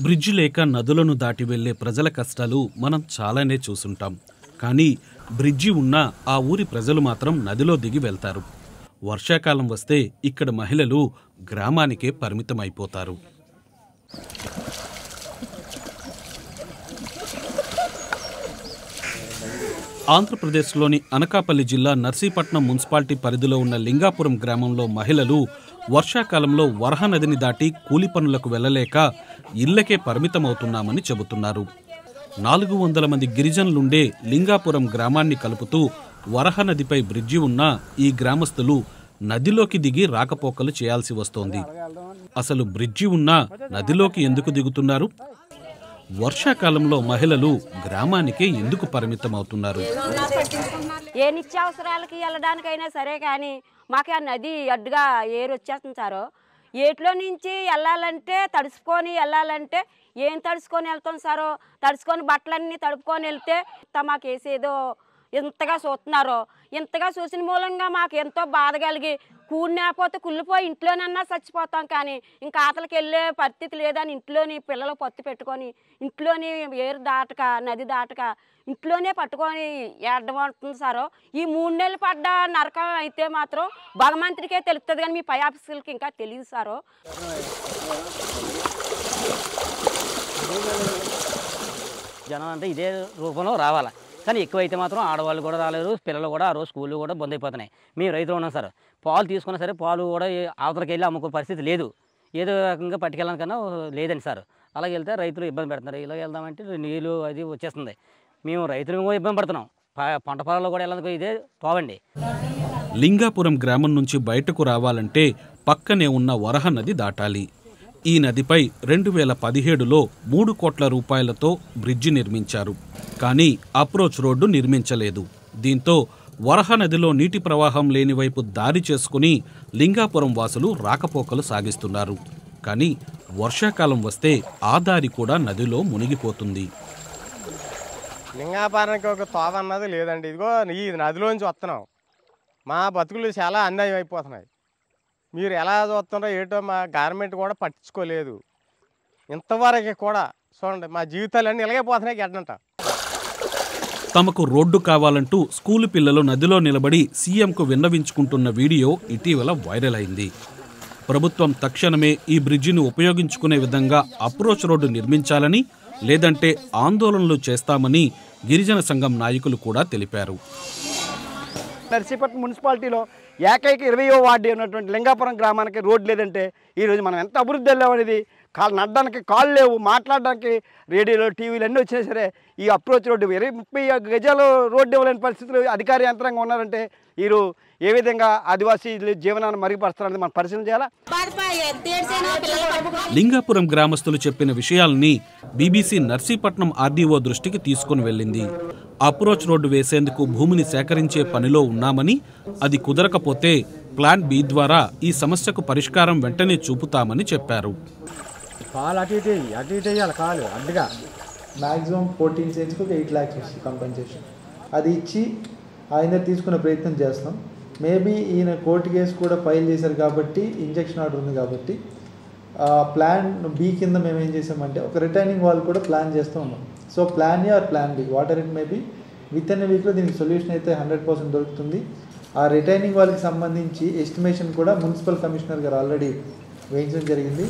bridge లేక నదులను దాటి వెళ్లే ప్రజల కష్టాలు మనం చాలానే చూసుంటాం కానీ బ్రిడ్జి ఉన్నా ఆ ఊరి ప్రజలు మాత్రం నదిలో దిగి వెళ్తారు వర్షాకాలం వస్తే ఇక్కడ మహిళలు గ్రామానికే పరిమితమైపోతారు ఆంధ్రప్రదేశ్లోని అనకాపల్లి జిల్లా నర్సీపట్నం మున్సిపాలిటీ పరిధిలో ఉన్న లింగాపురం గ్రామంలో మహిళలు వర్షాకాలంలో వరహ నదిని దాటి కూలి పనులకు వెళ్లలేక ఇళ్లకే పరిమితమవుతున్నామని చెబుతున్నారు నాలుగు వందల మంది గిరిజనులుండే లింగాపురం గ్రామాన్ని కలుపుతూ వరహ నదిపై బ్రిడ్జి ఉన్న ఈ గ్రామస్తులు నదిలోకి దిగి రాకపోకలు చేయాల్సి వస్తోంది అసలు బ్రిడ్జి ఉన్నా నదిలోకి ఎందుకు దిగుతున్నారు వర్షాకాలంలో మహిళలు గ్రామానికే ఎందుకు పరిమితమవుతున్నారు ఏ నిత్యావసరాలకి వెళ్ళడానికైనా సరే కానీ మాకు ఆ నది అడ్డుగా ఏరు వచ్చేస్తుంది సారు ఏట్లో నుంచి వెళ్ళాలంటే తడుచుకొని వెళ్ళాలంటే ఏం తడుచుకొని వెళ్తాం సారో తడుచుకొని బట్టలన్నీ తడుపుకొని వెళ్తే ఇంత మాకు వేసేదో ఇంతగా చూస్తున్నారో ఇంతగా చూసిన మూలంగా మాకు ఎంతో బాధ కలిగి కూడినాపోతే కుళ్ళిపోయి ఇంట్లోనన్నా చచ్చిపోతాం కానీ ఇంకా ఆతలకి వెళ్ళే పరిస్థితి లేదని ఇంట్లోని పిల్లలు పత్తి పెట్టుకొని ఇంట్లోని ఏరు దాటక నది దాటక ఇంట్లోనే పట్టుకొని ఏడమంటుంది సారో ఈ మూడు నెలలు పడ్డ నరకం అయితే మాత్రం భగవంతుడికే తెలుస్తుంది కానీ మీ పై ఆఫీసులకి ఇంకా తెలియదు సారో జనం అంతా ఇదే రూపంలో రావాలి కానీ ఎక్కువైతే మాత్రం ఆడవాళ్ళు కూడా రాలేరు పిల్లలు కూడా ఆ రోజు స్కూళ్ళు కూడా బంద్ అయిపోతున్నాయి మేము రైతులు ఉన్నాం సార్ పాలు తీసుకున్నా సరే పాలు కూడా ఏ- అవతలకి వెళ్ళి అమ్ముకునే పరిస్థితి లేదు ఏదో రకంగా పట్టుకెళ్ళడానికన్నా లేదండి సార్ అలాగే వెళ్తే రైతులు ఇబ్బంది పెడుతున్నారు ఇలా వెళ్దామంటే నీళ్ళు అది వచ్చేస్తుంది మేము రైతులు కూడా ఇబ్బంది పడుతున్నాం ప- పంట పొలాల్లో కూడా వెళ్ళడానికి ఇదే తోవండి లింగాపురం గ్రామం నుంచి బయటకు రావాలంటే పక్కనే ఉన్న వరహ నది దాటాలి ఈ నదిపై రెండు వేల పదిహేడులో మూడు కోట్ల రూపాయలతో బ్రిడ్జి నిర్మించారు కానీ అప్రోచ్ రోడ్డు నిర్మించలేదు దీంతో వరహ నదిలో నీటి ప్రవాహం లేని వైపు దారి చేసుకుని లింగాపురం వాసులు రాకపోకలు సాగిస్తున్నారు కానీ వర్షాకాలం వస్తే ఆ దారి కూడా నదిలో మునిగిపోతుంది లింగాపారానికి ఒక తోవ అన్నది లేదండి ఇదిగో ఈ నదిలోంచి వస్తున్నాం మా బతుకులు చాలా అన్యాయం అయిపోతున్నాయి మీరు ఎలా చూస్తున్నారో ఏటో మా గవర్నమెంట్ కూడా పట్టించుకోలేదు ఇంతవరకు కూడా చూడండి మా జీవితాలన్నీ ఇలాగే పోతున్నాయి గడ్డంట తమకు రోడ్డు కావాలంటూ స్కూలు పిల్లలు నదిలో నిలబడి సీఎంకు విన్నవించుకుంటున్న వీడియో ఇటీవల వైరల్ అయింది ప్రభుత్వం తక్షణమే ఈ బ్రిడ్జిని ఉపయోగించుకునే విధంగా అప్రోచ్ రోడ్డు నిర్మించాలని లేదంటే ఆందోళనలు చేస్తామని గిరిజన సంఘం నాయకులు కూడా తెలిపారు నర్సీపట్నం మున్సిపాలిటీలో ఏకైక ఇరవయో వార్డు ఉన్నటువంటి లింగాపురం గ్రామానికి రోడ్ లేదంటే ఈరోజు మనం ఎంత అభివృద్ధి వెళ్ళామనేది కాళ్ళు నడడానికి కాళ్ళు లేవు మాట్లాడడానికి రేడియోలో టీవీలు అన్నీ వచ్చినా సరే ఈ అప్రోచ్ రోడ్డు ఇరవై ముప్పై గజాలు రోడ్డు ఇవ్వలేని పరిస్థితులు అధికార యంత్రంగా ఉన్నారంటే వీరు ఏ విధంగా ఆదివాసీ జీవనాన్ని మరుగుపరుస్తారనేది మనం పరిశీలన చేయాలా లింగాపురం గ్రామస్తులు చెప్పిన విషయాల్ని బీబీసీ నర్సీపట్నం ఆర్డీఓ దృష్టికి తీసుకుని వెళ్ళింది అప్రోచ్ రోడ్డు వేసేందుకు భూమిని సేకరించే పనిలో ఉన్నామని అది కుదరకపోతే ప్లాన్ బి ద్వారా ఈ సమస్యకు పరిష్కారం వెంటనే చూపుతామని చెప్పారు కాలు అటు ఇటు వేయి, అటు ఇటు వేయాలి కాలు అడ్డుగా మ్యాక్సిమం ఫోర్టీన్ సెంట్స్కి ఒక ఎయిట్ ల్యాక్స్ వస్తుంది కంపెన్సేషన్ అది ఇచ్చి ఆయన తీసుకునే ప్రయత్నం చేస్తాం మేబీ ఈయన కోర్టు కేసు కూడా ఫైల్ చేశారు కాబట్టి ఇంజక్షన్ ఆర్డర్ ఉంది కాబట్టి ఆ, ప్లాన్ బి కింద మేము ఏం చేసామంటే ఒక రిటైనింగ్ వాల్ కూడా ప్లాన్ చేస్తూ ఉన్నాం so plan A or plan B whatever it maybe within వీక్లో దీనికి సొల్యూషన్ అయితే హండ్రెడ్ పర్సెంట్ దొరుకుతుంది ఆ రిటైనింగ్ వాళ్ళకి సంబంధించి ఎస్టిమేషన్ కూడా మున్సిపల్ కమిషనర్ గారు ఆల్రెడీ వేయించడం జరిగింది